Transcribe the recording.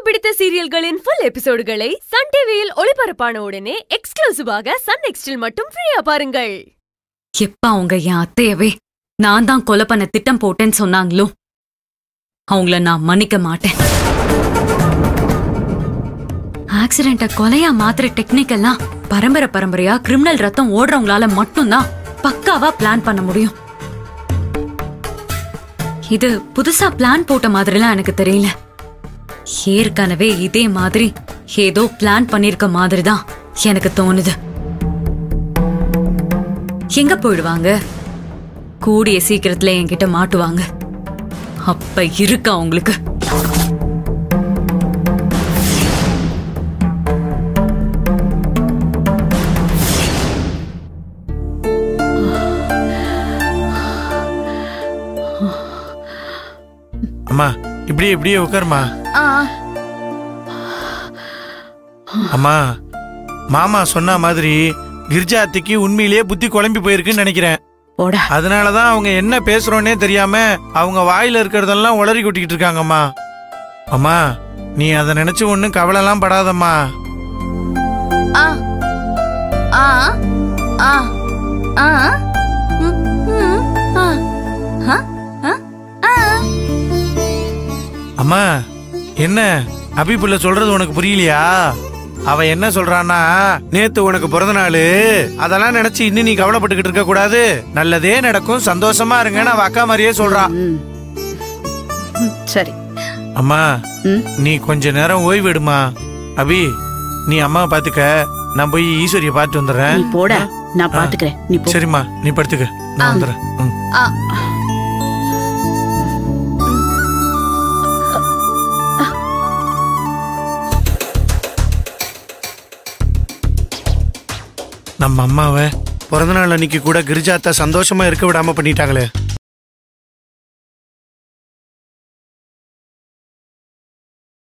பிடித்த சீரியல்களின் full எபிசோடுகளை Sun டிவியில் ஒளிபரப்பான உடனே எக்ஸ்க்ளூசிவாக சன் நெக்ஸ்டில் மட்டும் ஃப்ரீயா பாருங்கள் எப்ப அவங்க என் அத்தையவே நான் தான் கொலை பண்ண திட்டம் போட்டேன்னு சொன்னாங்களோ அவங்கள நான் மன்னிக்க மாட்டேன் ஆக்சிடென்ட கொலையா மாத்திர டெக்னிக் எல்லாம் பரம்பரை பரம்பரையா கிரிமினல் ரத்தம் ஓடுறவங்களால மட்டும்தான் பக்காவா பிளான் பண்ண முடியும் இது புதுசா பிளான் போட்ட மாதிரிலாம் எனக்கு தெரியல ஏற்கனவே இதே மாதிரி ஏதோ பிளான் பண்ணிருக்க மாதிரி தான் எனக்கு தோணுது எங்க போயிடுவாங்க கூடிய சீக்கிரத்துல என்கிட்ட மாட்டுவாங்க அப்ப இருக்கா உங்களுக்கு அம்மா இப்படியே இப்படியே உட்காருமா ஆ அம்மா மாமா சொன்ன மாதிரி கிரிஜா அத்தைக்கு உண்மையிலேயே புத்தி குழம்பி போயிருக்குன்னு நினைக்கிறேன் போடா அதனாலதான் அவங்க என்ன பேசுறோன்னே தெரியாம அவங்க வாயில இருக்கிறதெல்லாம் உளறி கொட்டிக்கிட்டு இருக்காங்கம்மா அம்மா நீ அதை நினைச்சு ஒன்றும் கவலைலாம் படாதம்மா ஆ ஆ ஆ ஆ ம், ம், ஆ ஆ ஆ ஆ அம்மா என்ன அபிப்புள்ள சொல்றது உனக்கு புரியலையா அவ என்ன சொல்றான்னா நேத்து உனக்கு பிறந்த நாள் அதெல்லாம் நினைச்சு இன்னும் நீ கவலைப்பட்டுக்கிட்டு இருக்க கூடாது நல்லதே நடக்கும் சந்தோஷமா இருங்கன்னு அவ அக்கா மாதிரியே சொல்றா ம். ம், சரி அம்மா ம். நீ கொஞ்ச நேரம் ஓய்வு எடுமா அபி நீ அம்மாவை பாத்துக்க நான் போய் ஈஸ்வரியை பார்த்து வந்துடுறேன் நீ போடா நான் பாத்துக்கிறேன் நீ போ சரிம்மா நீ படுத்துக்க நான் வந்துடுறேன் ம். ஆ நம்ம அம்மாவை பிறந்த நாள் அன்னைக்கு கூட கிரிஜாத்தா சந்தோஷமா இருக்க விடாம பண்ணிட்டாங்களே